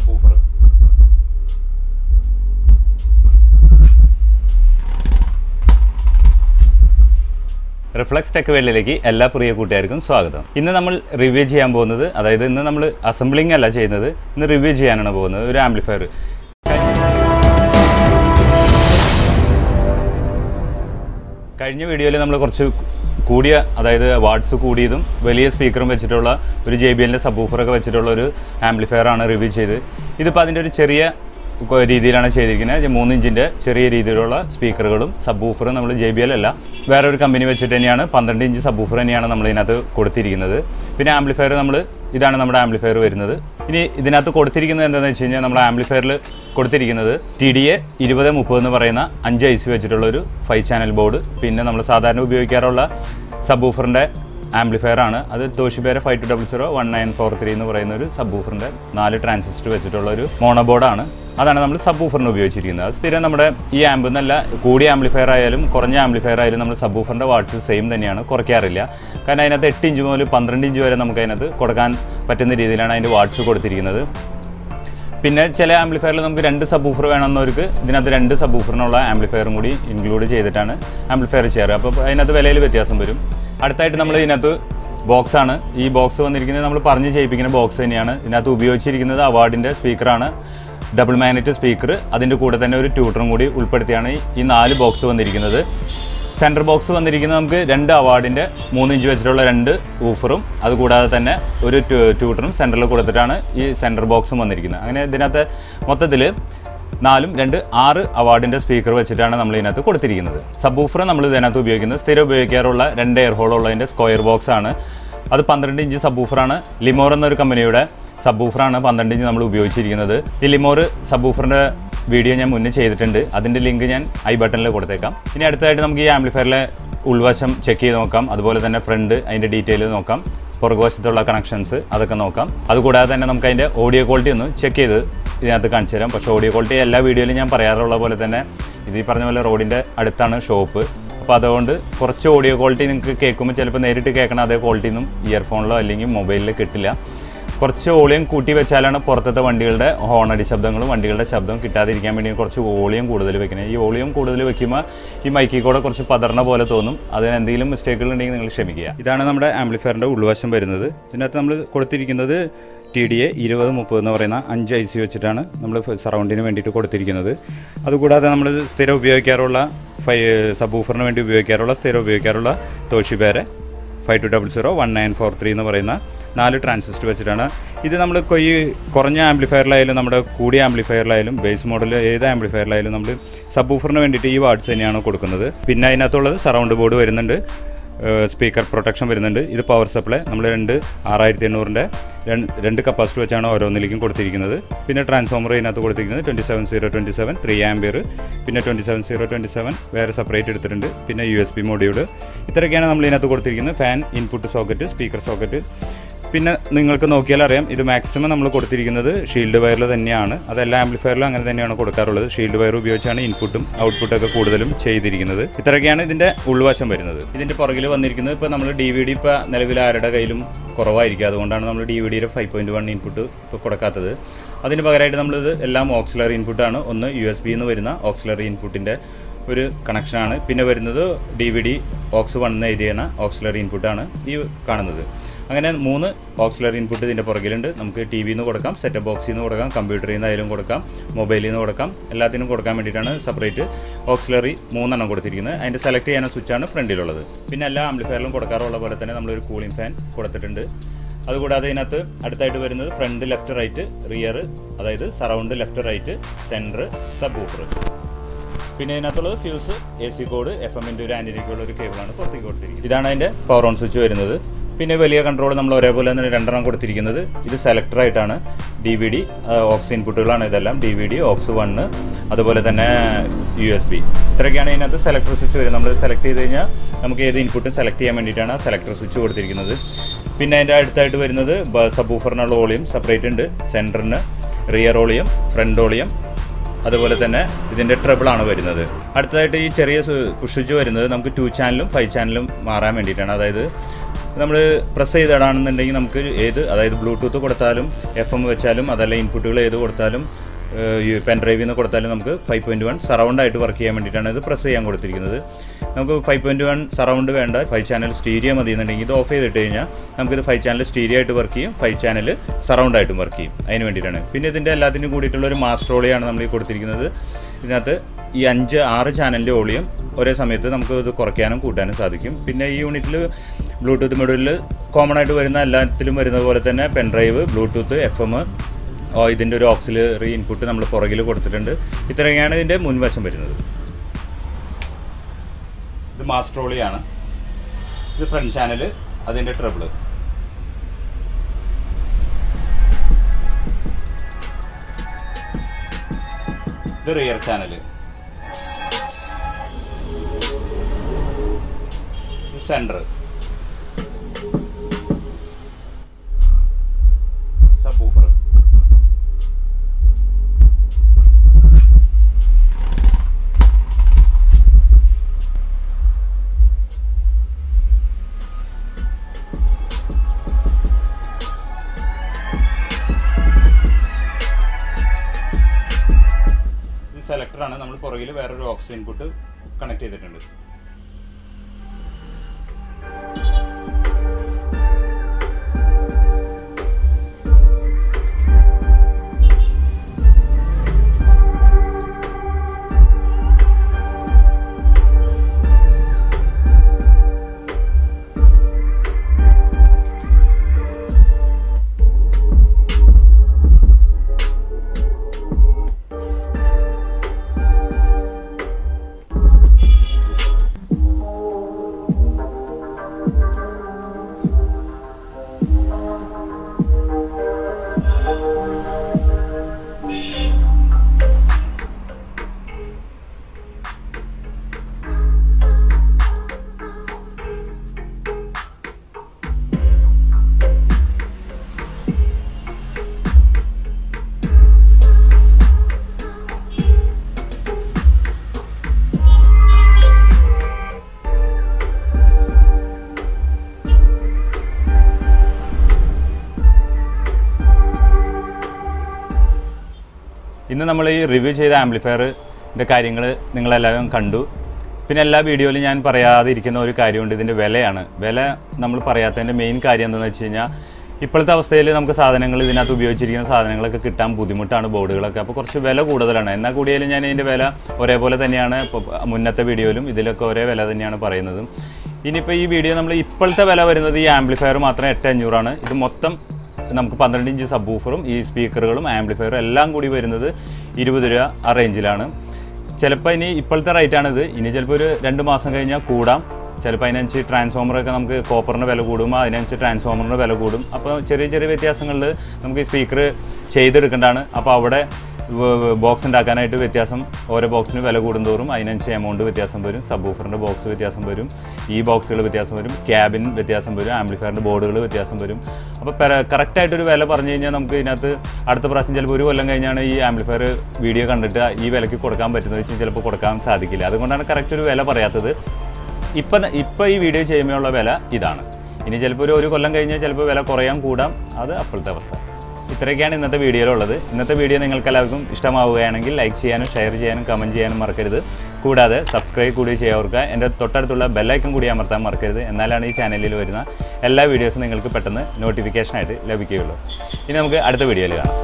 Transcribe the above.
subwoofer reflux tech വേൾഡിലേക്ക് എല്ലാ പ്രിയ കൂട്ടുകാർക്കും സ്വാഗതം ഇന്ന് നമ്മൾ റിവ്യൂ ചെയ്യാൻ പോകുന്നത് അതായത് ഇന്ന് നമ്മൾ അസംബ്ലിംഗ് അല്ല ചെയ്യുന്നത് ഇന്ന് റിവ്യൂ ചെയ്യാനാണ് പോകുന്നത് ഒരു ആംപ്ലിഫയർ കഴിഞ്ഞ വീഡിയോയിൽ നമ്മൾ കുറച്ച് കൂടിയ അതായത് വാട്സ് കൂടിയതും വലിയ സ്പീക്കറും വെച്ചിട്ടുള്ള ഒരു ജെ ബി എല്ലിൻ്റെ സബ്ബൂഫറൊക്കെ വെച്ചിട്ടുള്ള ഒരു ആംപ്ലിഫയർ ആണ് റിവ്യൂ ചെയ്ത് ഇതിപ്പോൾ അതിൻ്റെ ഒരു ചെറിയ കൊ- രീതിയിലാണ് ചെയ്തിരിക്കുന്നത് മൂന്ന് ഇഞ്ചിൻ്റെ ചെറിയ രീതിയിലുള്ള സ്പീക്കറുകളും സബ്ബൂഫറും നമ്മൾ ജെ ബി എൽ അല്ല വേറെ ഒരു കമ്പനി വെച്ചിട്ട് തന്നെയാണ് പന്ത്രണ്ട് ഇഞ്ച് സബ്ബൂഫർ തന്നെയാണ് നമ്മൾ ഇതിനകത്ത് കൊടുത്തിരിക്കുന്നത് പിന്നെ ആംപ്ലിഫയർ നമ്മൾ ഇതാണ് നമ്മുടെ ആംപ്ലിഫയർ വരുന്നത് ഇനി ഇതിനകത്ത് കൊടുത്തിരിക്കുന്നത് എന്താണെന്ന് വെച്ച് കഴിഞ്ഞാൽ നമ്മുടെ ആംപ്ലിഫയറിൽ കൊടുത്തിരിക്കുന്നത് ടി ഡി എ ഇരുപത് മുപ്പത് എന്ന് പറയുന്ന അഞ്ച് ഐ സി വെച്ചിട്ടുള്ള ഒരു ഫൈവ് ചാനൽ ബോർഡ് പിന്നെ നമ്മൾ സാധാരണ ഉപയോഗിക്കാറുള്ള സബ്ബൂഫറിൻ്റെ ആംപ്ലിഫയർ ആണ് അത് തോഷിബേര five two double zero one nine four three എന്ന് പറയുന്ന ഒരു സബ്ബൂഫറിൻ്റെ നാല് ട്രാൻസിസ്റ്റർ വെച്ചിട്ടുള്ള ഒരു മോണോബോർഡാണ് അതാണ് നമ്മൾ സബ്ബൂഫറിന് ഉപയോഗിച്ചിരിക്കുന്നത് അത് സ്ഥിരം നമ്മുടെ ഈ ആംബ് എന്നല്ല കൂടിയ ആംപ്ലിഫയർ ആയാലും കുറഞ്ഞ ആംപ്ലിഫയർ ആയാലും നമ്മൾ സബ്ബൂഫറിൻ്റെ വാട്സ് സെയിം തന്നെയാണ് കുറയ്ക്കാറില്ല കാരണം അതിനകത്ത് എട്ട് ഇഞ്ച് മുതൽ പന്ത്രണ്ട് ഇഞ്ച് വരെ നമുക്ക് അതിനകത്ത് കൊടുക്കാൻ പറ്റുന്ന രീതിയിലാണ് അതിൻ്റെ വാട്സ് കൊടുത്തിരിക്കുന്നത് പിന്നെ ചില ആംപ്ലിഫയറിൽ നമുക്ക് രണ്ട് സബ് ഊഫർ വേണമെന്നവർക്ക് ഇതിനകത്ത് രണ്ട് സബ് ഊഫറിനുള്ള ആംപ്ലിഫയറും കൂടി ഇൻക്ലൂഡ് ചെയ്തിട്ടാണ് ആംപ്ലിഫയർ ചെയ്യാറ് അപ്പോൾ അതിനകത്ത് വിലയിൽ വ്യത്യാസം വരും അടുത്തായിട്ട് നമ്മൾ ഇതിനകത്ത് ബോക്സ് ആണ് ഈ ബോക്സ് വന്നിരിക്കുന്നത് നമ്മൾ പറഞ്ഞ് ചെയ്യിപ്പിക്കുന്ന ബോക്സ് തന്നെയാണ് ഇതിനകത്ത് ഉപയോഗിച്ചിരിക്കുന്നത് അവാർഡിൻ്റെ സ്പീക്കറാണ് ഡബിൾ മാഗ്നറ്റ് സ്പീക്കർ അതിൻ്റെ കൂടെ തന്നെ ഒരു ട്യൂട്ടറും കൂടി ഉൾപ്പെടുത്തിയാണ് ഈ- ഈ നാല് ബോക്സ് വന്നിരിക്കുന്നത് സെൻറ്റർ ബോക്സ് വന്നിരിക്കുന്നത് നമുക്ക് രണ്ട് അവാർഡിൻ്റെ മൂന്ന് ഇഞ്ച് വെച്ചിട്ടുള്ള രണ്ട് ഊഫറും അതുകൂടാതെ തന്നെ ഒരു ട്യൂ- ട്യൂട്ടറും സെൻറ്ററിൽ കൊടുത്തിട്ടാണ് ഈ സെൻറ്റർ ബോക്സും വന്നിരിക്കുന്നത് അങ്ങനെ ഇതിനകത്ത് മൊത്തത്തിൽ നാലും രണ്ട് ആറ് അവാർഡിൻ്റെ സ്പീക്കർ വെച്ചിട്ടാണ് നമ്മൾ ഇതിനകത്ത് കൊടുത്തിരിക്കുന്നത് സബ് ഊഫർ നമ്മൾ ഇതിനകത്ത് ഉപയോഗിക്കുന്നത് സ്ഥിരം ഉപയോഗിക്കാറുള്ള രണ്ട് എയർ ഹോൾ ഉള്ളതിൻ്റെ സ്ക്വയർ ബോക്സ് ആണ് അത് പന്ത്രണ്ട് ഇഞ്ച് സബ് ഊഫറാണ് ലിമോർ എന്നൊരു കമ്പനിയുടെ സബ് ഊഫറാണ് പന്ത്രണ്ട് ഇഞ്ച് നമ്മൾ ഉപയോഗിച്ചിരിക്കുന്നത് ഈ ലിമോർ സബ് ഊഫറിൻ്റെ വീഡിയോ ഞാൻ മുന്നേ ചെയ്തിട്ടുണ്ട് അതിൻ്റെ ലിങ്ക് ഞാൻ ഐ ബട്ടണിൽ കൊടുത്തേക്കാം ഇനി അടുത്തതായിട്ട് നമുക്ക് ഈ ആംപ്ലിഫയറിലെ ഉൾവശം ചെക്ക് ചെയ്ത് നോക്കാം അതുപോലെ തന്നെ ഫ്രണ്ട് അതിൻ്റെ ഡീറ്റെയിൽ നോക്കാം പുറകുവശത്തുള്ള കണക്ഷൻസ് അതൊക്കെ നോക്കാം അതുകൂടാതെ തന്നെ നമുക്ക് അതിൻ്റെ ഓഡിയോ ക്വാളിറ്റി ഒന്ന് ചെക്ക് ചെയ്ത് ഇതിനകത്ത് കാണിച്ചു തരാം പക്ഷേ ഓഡിയോ ക്വാളിറ്റി എല്ലാ വീഡിയോയിലും ഞാൻ പറയാറുള്ള പോലെ തന്നെ ഇത് ഈ പറഞ്ഞ പോലെ റോഡിൻ്റെ അടുത്താണ് ഷോപ്പ് അപ്പോൾ അതുകൊണ്ട് കുറച്ച് ഓഡിയോ ക്വാളിറ്റി നിങ്ങൾക്ക് കേൾക്കുമ്പോൾ ചിലപ്പോൾ നേരിട്ട് കേൾക്കണ അതേ ക്വാളിറ്റി ഒന്നും ഇയർഫോണിലോ അല്ലെങ്കിൽ മൊബൈലിൽ കിട്ടില്ല കുറച്ച് വോളിയം കൂട്ടി വെച്ചാലാണ് പുറത്തത്തെ വണ്ടികളുടെ ഹോണടി ശബ്ദങ്ങളും വണ്ടികളുടെ ശബ്ദം കിട്ടാതിരിക്കാൻ വേണ്ടി കുറച്ച് വോളിയം കൂടുതൽ വെക്കുന്നത് ഈ വോളിയം കൂടുതൽ വെക്കുമ്പോൾ ഈ മൈക്കിൽ കൂടെ കുറച്ച് പതർന്ന പോലെ തോന്നും അതിന് എന്തെങ്കിലും മിസ്റ്റേക്കുകൾ ഉണ്ടെങ്കിൽ നിങ്ങൾ ക്ഷമിക്കുക ഇതാണ് നമ്മുടെ ആംപ്ലിഫയറിൻ്റെ ഉൾവശം വരുന്നത് ഇതിനകത്ത് നമ്മൾ കൊടുത്തിരിക്കുന്നത് ടി ഡി എ ഇരുപത് മുപ്പത് എന്ന് പറയുന്ന അഞ്ച് ഐ സി വെച്ചിട്ടാണ് നമ്മൾ സറൗണ്ടിന് വേണ്ടിയിട്ട് കൊടുത്തിരിക്കുന്നത് അതുകൂടാതെ നമ്മൾ സ്ഥിരം ഉപയോഗിക്കാറുള്ള ഫൈ സബ് ഊഫറിന് വേണ്ടി ഉപയോഗിക്കാറുള്ള സ്ഥിരം ഉപയോഗിക്കാറുള്ള തോഷിബേരെ five two double zero one nine four three എന്ന് പറയുന്ന നാല് ട്രാൻസിസ്റ്റർ വെച്ചിട്ടാണ് ഇത് നമ്മൾ ഈ കുറഞ്ഞ ആംപ്ലിഫയറിലായാലും നമ്മുടെ കൂടിയ ആംപ്ലിഫയറിലായാലും ബേസ് മോഡൽ ഏത് ആംപ്ലിഫയറിലായാലും നമ്മൾ സബ് ഊഫറിന് വേണ്ടിയിട്ട് ഈ വാർഡ്സ് തന്നെയാണ് കൊടുക്കുന്നത് പിന്നെ അതിനകത്തുള്ളത് സറൗണ്ട് ബോർഡ് വരുന്നുണ്ട് സ്പീക്കർ പ്രൊട്ടക്ഷൻ വരുന്നുണ്ട് ഇത് പവർ സപ്ലൈ നമ്മൾ രണ്ട് ആറായിരത്തി എണ്ണൂറിൻ്റെ രണ്ട് കപ്പാസിറ്റി വെച്ചാണ് ഓരോന്നിലേക്കും കൊടുത്തിരിക്കുന്നത് പിന്നെ ട്രാൻസ്ഫോമർ ഇതിനകത്ത് കൊടുത്തിരിക്കുന്നത് twenty seven zero twenty seven three ampere പിന്നെ twenty seven zero twenty seven വേറെ സെപ്പറേറ്റ് എടുത്തിട്ടുണ്ട് പിന്നെ യു എസ് പി മോഡ്യൂൾ ഇത്രയൊക്കെയാണ് നമ്മൾ ഇതിനകത്ത് കൊടുത്തിരിക്കുന്നത് fan input socket speaker socket പിന്നെ നിങ്ങൾക്ക് നോക്കിയാൽ അറിയാം ഇത് മാക്സിമം നമ്മൾ കൊടുത്തിരിക്കുന്നത് ഷീൽഡ് വയറിൽ തന്നെയാണ് അത് എല്ലാ ആംപ്ലിഫയറിലും അങ്ങനെ തന്നെയാണ് കൊടുക്കാറുള്ളത് ഷീൽഡ് വയർ ഉപയോഗിച്ചാണ് ഇൻപുട്ടും ഔട്ട്പുട്ടും ഒക്കെ കൂടുതലും ചെയ്തിരിക്കുന്നത് ഇത്രയൊക്കെയാണ് ഇതിൻ്റെ ഉൾവശം വരുന്നത് ഇതിൻ്റെ പുറകിൽ വന്നിരിക്കുന്നത് ഇപ്പോൾ നമ്മൾ ഡി വി ഡി ഇപ്പോൾ നിലവിൽ ആരുടെ കയ്യിലും കുറവായിരിക്കും അതുകൊണ്ടാണ് നമ്മൾ ഡി വി ഡിയുടെ ഫൈവ് പോയിൻറ്റ് വൺ ഇൻപുട്ട് ഇപ്പോൾ കൊടുക്കാത്തത് അതിന് പകരമായിട്ട് നമ്മളിത് എല്ലാം ഓക്സിലറി ഇൻപുട്ടാണ് ഒന്ന് യു എസ് ബി എന്ന് വരുന്ന ഓക്സിലറി ഇൻപുട്ടിൻ്റെ ഒരു കണക്ഷനാണ് പിന്നെ വരുന്നത് D V D aux one എന്ന് എഴുതിയാണ് ഓക്സിലറി ഇൻപുട്ടാണ് ഈ കാണുന്നത് അങ്ങനെ മൂന്ന് ഓക്സിലറി ഇൻപുട്ട് ഇതിൻ്റെ പുറകിലുണ്ട് നമുക്ക് ടി വിയിൽ നിന്ന് കൊടുക്കാം സെറ്റപ്പ് ബോക്സിൽ നിന്ന് കൊടുക്കാം കമ്പ്യൂട്ടറിൽ നിന്നായാലും കൊടുക്കാം മൊബൈലിൽ നിന്ന് കൊടുക്കാം എല്ലാത്തിനും കൊടുക്കാൻ വേണ്ടിയിട്ടാണ് സെപ്പറേറ്റ് ഓക്സിലറി മൂന്നെണ്ണം കൊടുത്തിരിക്കുന്നത് അതിൻ്റെ സെലക്ട് ചെയ്യാൻ സ്വിച്ചാണ് ഫ്രണ്ടിലുള്ളത് പിന്നെ എല്ലാ ആംപ്ലിഫയറിലും കൊടുക്കാറുള്ള പോലെ തന്നെ നമ്മളൊരു കൂളിംഗ് ഫാൻ കൊടുത്തിട്ടുണ്ട് അതുകൂടാതെ ഇതിനകത്ത് അടുത്തായിട്ട് വരുന്നത് ഫ്രണ്ട് ലെഫ്റ്റ് റൈറ്റ് റിയർ അതായത് surround left right centre subwoofer പിന്നെ ഇതിനകത്തുള്ളത് fuse A C cord F എമ്മിൻ്റെ ഒരു ആൻറ്റിനയ്ക്കുള്ള ഒരു കേബിളാണ് പുറത്തേക്ക് കൊടുത്തിരിക്കുന്നത് ഇതാണ് അതിൻ്റെ പവർ ഓൺ സ്വിച്ച് വരുന്നത് പിന്നെ വലിയ കൺട്രോൾ നമ്മൾ ഒരേപോലെ തന്നെ രണ്ടെണ്ണം കൊടുത്തിരിക്കുന്നത് ഇത് സെലക്ടർ ആയിട്ടാണ് ഡി വി ഡി ഓക്സ് ഇൻപുട്ടുകളാണ് ഇതെല്ലാം D V D aux one അതുപോലെ തന്നെ യു എസ് ബി ഇത്രയൊക്കെയാണ് ഇതിനകത്ത് സെലക്ടർ സ്വിച്ച് വരുന്നത് നമ്മൾ സെലക്ട് ചെയ്ത് കഴിഞ്ഞാൽ നമുക്ക് ഏത് ഇൻപുട്ടും സെലക്ട് ചെയ്യാൻ വേണ്ടിയിട്ടാണ് സെലക്ടർ സ്വിച്ച് കൊടുത്തിരിക്കുന്നത് പിന്നെ അതിൻ്റെ അടുത്തായിട്ട് വരുന്നത് സബ് ഊഫറിനുള്ള വോളിയം സെപ്പറേറ്റ് ഉണ്ട് സെൻറ്ററിന് റിയർ ഓളിയം ഫ്രണ്ട് ഓളിയം അതുപോലെ തന്നെ ഇതിൻ്റെ ട്രബിളാണ് വരുന്നത് അടുത്തതായിട്ട് ഈ ചെറിയ സ്വിച്ച് വരുന്നത് നമുക്ക് ടു ചാനലും ഫൈവ് ചാനലും മാറാൻ വേണ്ടിയിട്ടാണ് അതായത് നമ്മൾ പ്രസ് ചെയ്തിടാണെന്നുണ്ടെങ്കിൽ നമുക്ക് ഏത് അതായത് ബ്ലൂടൂത്ത് കൊടുത്താലും എഫ് എം വെച്ചാലും അതല്ല ഇൻപുട്ടുകൾ ഏത് കൊടുത്താലും ഏഹ്, ഈ പെൻ ഡ്രൈവിൽ നിന്ന് കൊടുത്താലും നമുക്ക് ഫൈവ് പോയിൻറ്റ് വൺ സറൗണ്ട് ആയിട്ട് വർക്ക് ചെയ്യാൻ വേണ്ടിയിട്ടാണ് ഇത് പ്രസ് ചെയ്യാൻ കൊടുത്തിരിക്കുന്നത് നമുക്ക് ഫൈവ് പോയിൻറ്റ് വൺ സറൗണ്ട് വേണ്ട ഫൈവ് ചാനൽ സ്റ്റീരിയോ മതി എന്നുണ്ടെങ്കിൽ ഇത് ഓഫ് ചെയ്തിട്ട് കഴിഞ്ഞാൽ നമുക്കിത് ഫൈവ് ചാനൽ സ്റ്റീരിയോ ആയിട്ട് വർക്ക് ചെയ്യും ഫൈവ് ചാനൽ സറൗണ്ട് ആയിട്ടും വർക്ക് ചെയ്യും അതിന് വേണ്ടിയിട്ടാണ് പിന്നെ ഇതിൻ്റെ എല്ലാത്തിനും കൂടിയിട്ടുള്ള ഒരു മാസ്ട്രോളിയാണ് നമ്മൾ ഈ കൊടുത്തിരിക്കുന്നത് ഇതിനകത്ത് ഈ അഞ്ച് ആറ് ചാനലിൻ്റെ വോളിയം ഒരേ സമയത്ത് നമുക്ക് ഇത് കുറയ്ക്കാനും കൂട്ടാനും സാധിക്കും പിന്നെ ഈ യൂണിറ്റിൽ ബ്ലൂടൂത്ത് മൊഡ്യൂളിൽ കോമൺ ആയിട്ട് വരുന്ന എല്ലാത്തിലും വരുന്ന പോലെ തന്നെ pen drive Bluetooth F M ഇതിൻ്റെ ഒരു ഓക്സിലറി ഇൻപുട്ട് നമ്മൾ പുറകിൽ കൊടുത്തിട്ടുണ്ട് ഇത്രയൊക്കെയാണ് ഇതിൻ്റെ മുൻവശം വരുന്നത് ഇത് മാസ്ട്രോളിയാണ് ഇത് ഫ്രണ്ട് ചാനൽ അതിൻ്റെ ട്രബിള് ഇത് റിയർ ചാനൽ സെൻറ്റർ സബൂഫർ ഇത് സെലക്ടറാണ് നമ്മൾ പുറകിൽ വേറൊരു ഓക്സിജൻ ഇൻപുട്ട് കണക്ട് ചെയ്തിട്ടുണ്ട് ഇന്ന് നമ്മൾ ഈ റിവ്യൂ ചെയ്ത ആംപ്ലിഫയറിൻ്റെ കാര്യങ്ങൾ നിങ്ങളെല്ലാവരും കണ്ടു പിന്നെ എല്ലാ വീഡിയോയിലും ഞാൻ പറയാതിരിക്കുന്ന ഒരു കാര്യമുണ്ട് ഇതിൻ്റെ വിലയാണ് വില നമ്മൾ പറയാത്തതിൻ്റെ മെയിൻ കാര്യം എന്താണെന്ന് വെച്ച് കഴിഞ്ഞാൽ ഇപ്പോഴത്തെ അവസ്ഥയിൽ നമുക്ക് സാധനങ്ങൾ ഇതിനകത്ത് ഉപയോഗിച്ചിരിക്കുന്ന സാധനങ്ങളൊക്കെ കിട്ടാൻ ബുദ്ധിമുട്ടാണ് ബോർഡുകളൊക്കെ അപ്പോൾ കുറച്ച് വില കൂടുതലാണ് എന്നാൽ കൂടിയാലും ഞാൻ ഇതിൻ്റെ വില ഒരേപോലെ തന്നെയാണ് ഇപ്പോൾ മുന്നത്തെ വീഡിയോയിലും ഇതിലൊക്കെ ഒരേ വില തന്നെയാണ് പറയുന്നത് ഇനിയിപ്പോൾ ഈ വീഡിയോ നമ്മൾ ഇപ്പോഴത്തെ വില വരുന്നത് ഈ ആംപ്ലിഫയർ മാത്രം എട്ട് അഞ്ഞൂറാണ് ഇത് മൊത്തം നമുക്ക് പന്ത്രണ്ട് ഇഞ്ച് സബ് ബൂഫറും ഈ സ്പീക്കറുകളും ആംപ്ലിഫയറും എല്ലാം കൂടി വരുന്നത് ഇരുപത് രൂപ ആ റേഞ്ചിലാണ് ചിലപ്പോൾ ഇനി ഇപ്പോഴത്തെ റേറ്റാണിത് ഇനി ചിലപ്പോൾ ഒരു രണ്ട് മാസം കഴിഞ്ഞാൽ കൂടാം ചിലപ്പോൾ അതിനനുസരിച്ച് ട്രാൻസ്ഫോമറൊക്കെ നമുക്ക് കോപ്പറിന് വില കൂടുമ്പോൾ അതിനനുസരിച്ച് ട്രാൻസ്ഫോമറിന് വില കൂടും അപ്പോൾ ചെറിയ ചെറിയ വ്യത്യാസങ്ങളിൽ നമുക്ക് ഈ സ്പീക്കർ ചെയ്തെടുക്കേണ്ടതാണ് അപ്പോൾ അവിടെ ബോക്സ് ഉണ്ടാക്കാനായിട്ട് വ്യത്യാസം ഓരോ ബോക്സിന് വില കൂടുന്തോറും അതിനനുസരിച്ച് എമൗണ്ട് വ്യത്യാസം വരും സബ് ഊഫറിൻ്റെ ബോക്സ് വ്യത്യാസം വരും ഈ ബോക്സുകൾ വ്യത്യാസം വരും ക്യാബിൻ വ്യത്യാസം വരും ആംപ്ലിഫയറിൻ്റെ ബോർഡുകൾ വ്യത്യാസം വരും അപ്പോൾ കറക്റ്റായിട്ടൊരു വില പറഞ്ഞു കഴിഞ്ഞാൽ നമുക്ക് ഇതിനകത്ത് അടുത്ത പ്രാവശ്യം ചിലപ്പോൾ ഒരു കൊല്ലം കഴിഞ്ഞാണ് ഈ ആംപ്ലിഫയർ വീഡിയോ കണ്ടിട്ട് ഈ വിലയ്ക്ക് കൊടുക്കാൻ പറ്റുന്നത് വെച്ചാൽ ചിലപ്പോൾ കൊടുക്കാൻ സാധിക്കില്ല അതുകൊണ്ടാണ് കറക്റ്റ് ഒരു വില പറയാത്തത് ഇപ്പം ഇപ്പോൾ ഈ വീഡിയോ ചെയ്യുമ്പോഴുള്ള വില ഇതാണ് ഇനി ചിലപ്പോൾ ഒരു ഒരു കൊല്ലം കഴിഞ്ഞാൽ ചിലപ്പോൾ വില കുറയാൻ കൂടാം അത് അപ്പോഴത്തെ അവസ്ഥ ഇത്രയൊക്കെയാണ് ഇന്നത്തെ വീഡിയോയിലുള്ളത് ഇന്നത്തെ വീഡിയോ നിങ്ങൾക്ക് എല്ലാവർക്കും ഇഷ്ടമാവുകയാണെങ്കിൽ ലൈക്ക് ചെയ്യാനും ഷെയർ ചെയ്യാനും കമൻറ്റ് ചെയ്യാനും മറക്കരുത് കൂടാതെ സബ്സ്ക്രൈബ് കൂടി ചെയ്യാവുക എൻ്റെ തൊട്ടടുത്തുള്ള ബെല്ലൈക്കൺ കൂടി അമർത്താൻ മറക്കരുത് എന്നാലാണ് ഈ ചാനലിൽ വരുന്ന എല്ലാ വീഡിയോസും നിങ്ങൾക്ക് പെട്ടെന്ന് നോട്ടിഫിക്കേഷനായിട്ട് ലഭിക്കുകയുള്ളൂ ഇനി നമുക്ക് അടുത്ത വീഡിയോയിൽ കാണാം